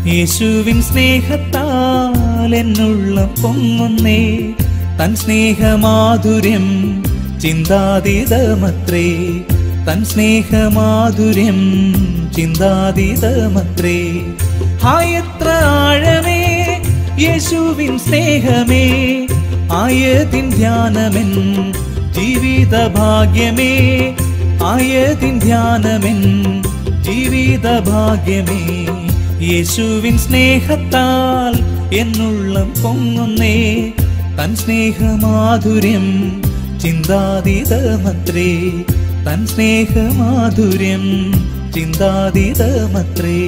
യേശുവിൻ സ്നേഹത്താൽ എന്നുള്ള പൊങ്ങുന്നേ തൻ സ്നേഹമാധുര്യം ചിന്താതീതമത്രേ തൻ സ്നേഹമാധുര്യം ചിന്താതീതമത്രേ ഹായത്ര ആഴമേ യേശുവിൻ സ്നേഹമേ ആയതിൻ ധ്യാനമെൻ ജീവിത ഭാഗ്യമേ ആയതിൻ ധ്യാനമെൻ ജീവിത ഭാഗ്യമേ യേശുവിൻ സ്നേഹത്താൽ എന്നുള്ളം പൊങ്ങുന്നേ തൻ സ്നേഹമാധുര്യം ചിന്താതീതമത്രേ തൻ സ്നേഹമാധുര്യം ചിന്താതീതമത്രേ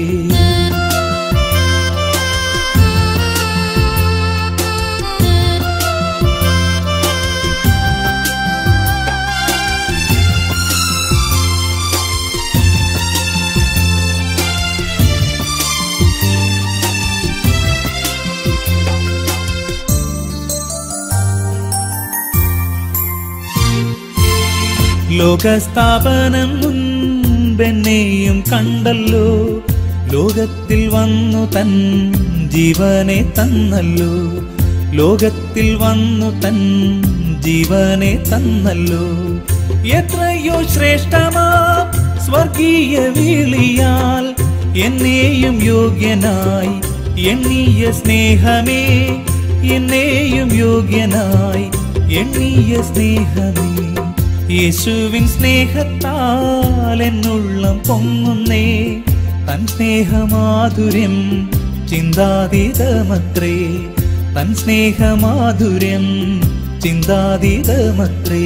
ലോകസ്ഥാപനം മുൻപെന്നെയും കണ്ടല്ലോ ലോകത്തിൽ വന്നു തൻ ജീവനെ തന്നല്ലോ ലോകത്തിൽ വന്നു തൻ ജീവനെ തന്നല്ലോ എത്രയോ ശ്രേഷ്ഠമാ സ്വർഗീയ വിളിയാൽ എന്നെയും യോഗ്യനായി എണ്ണിയ സ്നേഹമേ എന്നെയും യോഗ്യനായി എണ്ണിയ സ്നേഹമേ യേശുവിൻ സ്നേഹത്താൽ എന്നുള്ളം പൊങ്ങുന്നേ തൻ സ്നേഹമാധുര്യം ചിന്താതീതമത്രേ തൻ സ്നേഹമാധുര്യം ചിന്താതീതമത്രേ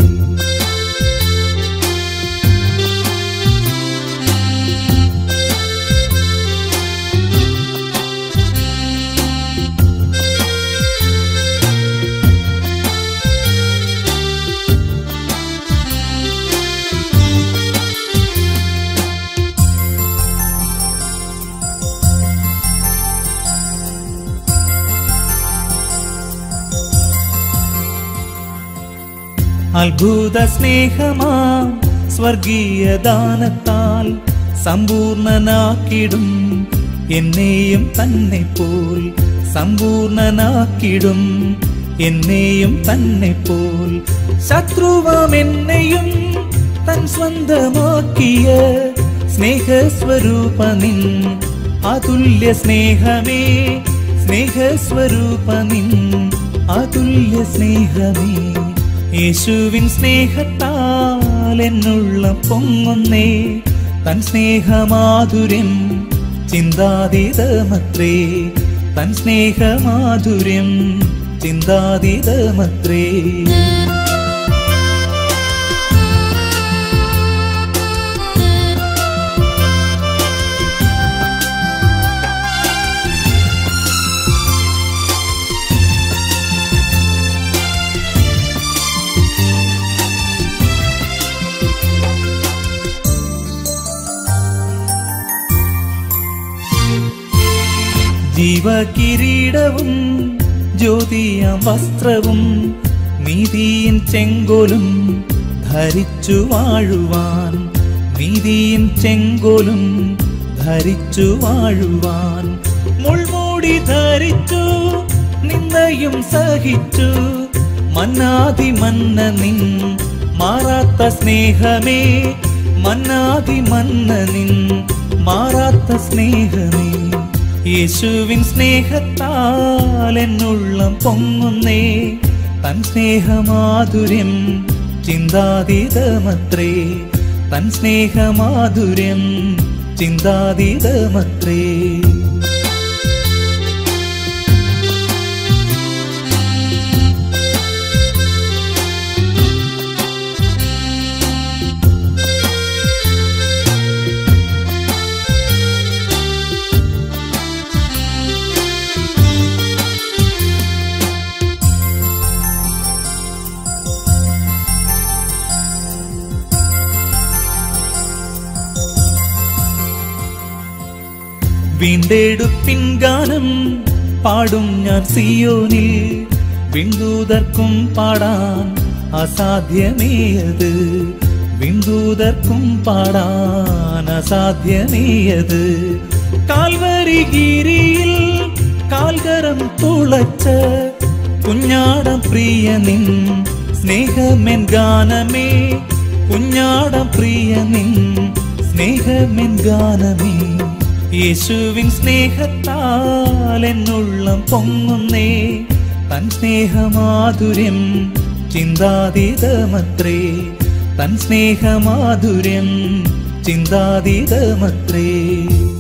അത്ഭുത സ്നേഹമാം സ്വർഗീയ ദാനത്താൽ സമ്പൂർണനാക്കിടും എന്നെയും തന്നെ പോൽ സമ്പൂർണനാക്കിടും എന്നെയും തന്നെ പോൽ ശത്രുവാം എന്നെയും തൻ സ്വന്തമാക്കിയ സ്നേഹസ്വരൂപ നിൻ അതുല്യ സ്നേഹമേ സ്നേഹസ്വരൂപ നിൻ അതുല്യ സ്നേഹമേ യേശുവിൻ സ്നേഹത്താൽ എന്നുള്ള പൊങ്ങുന്നേ തൻ സ്നേഹമാധുര്യം ചിന്താതീതമത്രേ തൻ സ്നേഹമാധുര്യം ചിന്താതീതമത്രേ ജീവകിരീടവും ജ്യോതിയാം വസ്ത്രവും നീതിയിൻ ചെങ്കോലും ധരിച്ചു വാഴുവാൻ നീതിയിൻ ചെങ്കോലും ധരിച്ചു വാഴുവാൻ മുൾമൂടി ധരിച്ചു നിന്നയും സഹിച്ചു മന്നാതി മന്ന നിൻ മാറാത്ത സ്നേഹമേ മന്നാതി മന്ന നിൻ മാറാത്ത സ്നേഹമേ യേശുവിൻ സ്നേഹത്താൽ എന്നുള്ളം പൊങ്ങുന്നേ തൻ സ്നേഹമാധുര്യം ചിന്താതീതമത്രേ തൻ സ്നേഹമാധുര്യം ചിന്താതീതമത്രേ വീണ്ടെടുപ്പിൻ ഗാനം പാടും ഞാൻ സിയോനിൽ വിണ്ടൂതർക്കും പാടാൻ അസാധ്യമേയത് വിണ്ടൂതർക്കും പാടാൻ അസാധ്യമേയത് കാൽവരിഗിരിയിൽ കാൽകരം തുളച്ച കുഞ്ഞാടം പ്രിയ നിൻ സ്നേഹമെൻ ഗാനമേ കുഞ്ഞാടം പ്രിയ നിൻ സ്നേഹമെൻ ഗാനമേ യേശുവിൻ സ്നേഹത്താൽ എന്നുള്ളം പൊങ്ങുന്നേ തൻ സ്നേഹമാധുര്യം ചിന്താതീതമത്രേ തൻ സ്നേഹമാധുര്യം ചിന്താതീതമത്രേ